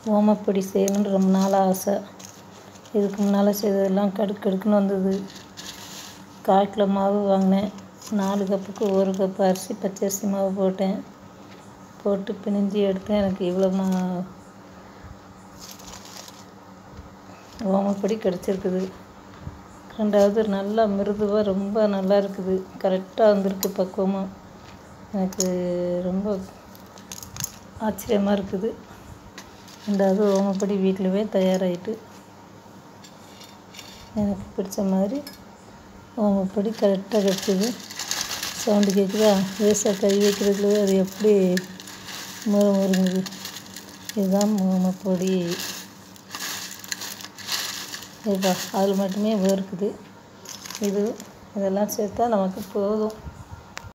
ஓமப்பொடி செய்யணுன்னு ரொம்ப நாள் ஆசை இதுக்கு முன்னால் செய்ததெல்லாம் கடுக்கு கடுக்குன்னு வந்தது கால் கிலோ மாவு வாங்கினேன் நாலு கப்புக்கு ஒரு கப்பு அரிசி பச்சரிசி மாவு போட்டேன் போட்டு பிழிஞ்சி எடுத்தேன் எனக்கு இவ்வளோ மா ஓமப்பொடி கிடச்சிருக்குது ரெண்டாவது நல்லா மிருதுவாக ரொம்ப நல்லா இருக்குது கரெக்டாக வந்திருக்கு பக்குவமாக எனக்கு ரொம்ப ஆச்சரியமாக இருக்குது ரெண்டாவது ஓமப்பொடி வீட்டிலவே தயாராகிட்டு எனக்கு பிடிச்ச மாதிரி ஓமப்பொடி கரெக்டாக கிடச்சிது சவுண்டு கேட்குதா லேசாக கை வைக்கிறதுக்குள்ளே அது எப்படி முறு முறுங்குது இதுதான் ஓமப்பொடி இதுப்பா அதில் மட்டுமே வேர்க்குது இது இதெல்லாம் சேர்த்தா நமக்கு போதும்